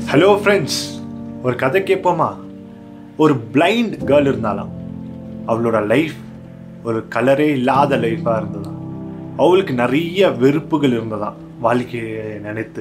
hello friends ஒரு கதை கேட்போமா ஒரு பிளைண்ட் கேர்ள் இருந்தாலாம் அவளோட லைஃப் ஒரு கலரே இல்லாத லைஃபாக இருந்ததாம் அவளுக்கு நிறைய வெறுப்புகள் இருந்ததாம் வாழ்க்கையை நினைத்து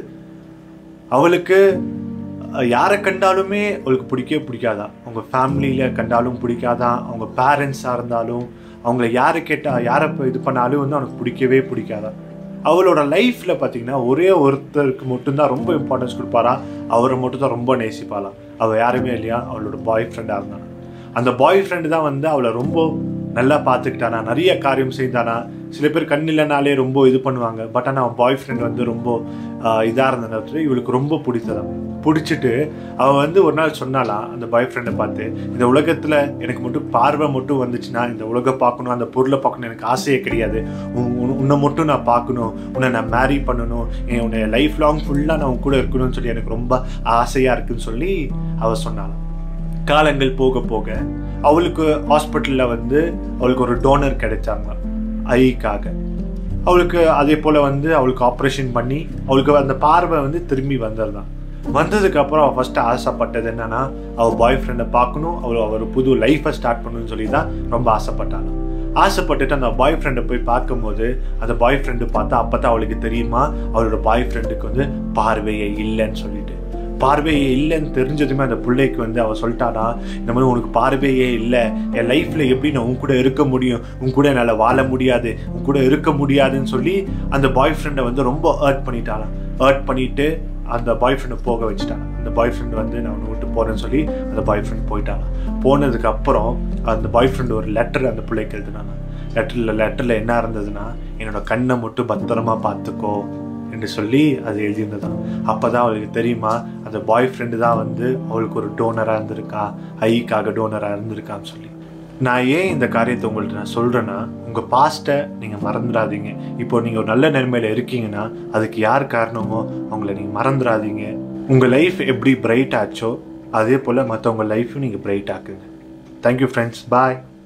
அவளுக்கு அஹ், யாரை கண்டாலுமே அவளுக்கு பிடிக்கவே பிடிக்காதான் அவங்க ஃபேமிலியில் கண்டாலும் பிடிக்காதான் அவங்க பேரண்ட்ஸாக இருந்தாலும் அவங்கள யாரை கேட்டால் யாரை இப்போ இது பண்ணாலும் வந்து அவனுக்கு பிடிக்கவே பிடிக்காதான் அவளோட லைஃப்பில் பார்த்தீங்கன்னா ஒரே ஒருத்தருக்கு மட்டும்தான் ரொம்ப இம்பார்ட்டன்ஸ் கொடுப்பாரா அவரை மட்டும் தான் ரொம்ப நேசிப்பாளாம் அவள் யாருமே இல்லையா அவளோட பாய் ஃப்ரெண்டாக இருந்தானா அந்த பாய் ஃப்ரெண்டு தான் வந்து அவளை ரொம்ப நல்லா பார்த்துக்கிட்டானா நிறைய காரியம் செய்தானா சில பேர் கண் இல்லைனாலே ரொம்ப இது பண்ணுவாங்க பட் ஆனால் அவன் பாய் ஃப்ரெண்ட் வந்து ரொம்ப இதாக இருந்த நேரத்தில் இவளுக்கு ரொம்ப பிடித்ததான் பிடிச்சிட்டு அவள் வந்து ஒரு நாள் சொன்னாலாம் அந்த பாய் ஃப்ரெண்டை பார்த்து இந்த உலகத்தில் எனக்கு மட்டும் பார்வை மட்டும் வந்துச்சுன்னா இந்த உலகம் பார்க்கணும் அந்த பொருளை பார்க்கணும் எனக்கு ஆசையே கிடையாது உன்- உன்- உன்னை மட்டும் நான் பார்க்கணும் உன்னை நான் மேரி பண்ணணும் என் உன்னை லைஃப் லாங் ஃபுல்லாக நான் உன் கூட இருக்கணும்னு சொல்லி எனக்கு ரொம்ப ஆசையாக இருக்குன்னு சொல்லி அவள் சொன்னாலாம் காலங்கள் போக போக அவளுக்கு ஹாஸ்பிட்டலில் வந்து அவளுக்கு ஒரு டோனர் கிடைச்சாங்க ஐக்காக அவளுக்கு அதே போல் வந்து அவளுக்கு ஆப்ரேஷன் பண்ணி அவளுக்கு அந்த பார்வை வந்து திரும்பி வந்துடுதான் வந்ததுக்கு அப்புறம் அவள் ஃபர்ஸ்ட் ஆசைப்பட்டது என்னன்னா அவள் பாய் ஃப்ரெண்டை பார்க்கணும் அவள் அவர் புது லைஃப்பை ஸ்டார்ட் பண்ணணும்னு சொல்லி தான் ரொம்ப ஆசைப்பட்டாங்க ஆசைப்பட்டுட்டு அந்த பாய் ஃப்ரெண்டை போய் பார்க்கும்போது அந்த பாய் ஃப்ரெண்டு பார்த்தா அப்போ தான் அவளுக்கு தெரியுமா அவளோட பாய் ஃப்ரெண்டுக்கு வந்து பார்வையே இல்லைன்னு சொல்லிட்டு பார்வையே இல்லைன்னு தெரிஞ்சதுமே அந்த பிள்ளைக்கு வந்து அவ சொல்லிட்டானா இந்த மாதிரி உனக்கு பார்வையே இல்லை என் லைஃப்ல எப்படி நான் உன் கூட இருக்க முடியும் உன் கூட என்னால் வாழ முடியாது உன் கூட இருக்க முடியாதுன்னு சொல்லி அந்த பாய் ஃப்ரெண்டை வந்து ரொம்ப ஹர்ட் பண்ணிட்டாளாம் ஹர்ட் பண்ணிட்டு அந்த பாய் ஃப்ரெண்டை போக வச்சுட்டாங்க அந்த பாய் ஃப்ரெண்ட் வந்து நான் உன்னை விட்டு போறேன்னு சொல்லி அந்த பாய் ஃப்ரெண்ட் போயிட்டாங்க போனதுக்கு அப்புறம் அந்த பாய் ஃப்ரெண்ட் ஒரு லெட்டர் அந்த பிள்ளைக்கு எழுதினாங்க லெட்டரில் லெட்டரில் என்ன இருந்ததுன்னா என்னோட கண்ணை மட்டும் பத்திரமா பார்த்துக்கோ என்று சொல்லி அது எழுதியிருந்ததான் அப்போ தான் அவளுக்கு தெரியுமா அந்த பாய் ஃப்ரெண்டு தான் வந்து அவளுக்கு ஒரு டோனராக இருந்திருக்கா ஐக்காக டோனராக இருந்திருக்கான்னு சொல்லி நான் ஏன் இந்த காரியத்தை உங்கள்ட்ட நான் சொல்கிறேன்னா உங்கள் பாஸ்ட்டை நீங்கள் மறந்துடாதீங்க இப்போ நீங்கள் ஒரு நல்ல நிலைமையில் இருக்கீங்கன்னா அதுக்கு யார் காரணமோ அவங்கள நீங்கள் மறந்துடாதீங்க உங்கள் லைஃப் எப்படி பிரைட் ஆச்சோ அதே போல் மற்றவங்க லைஃப்பையும் நீங்கள் பிரைட் ஆக்குங்க தேங்க்யூ ஃப்ரெண்ட்ஸ் பாய்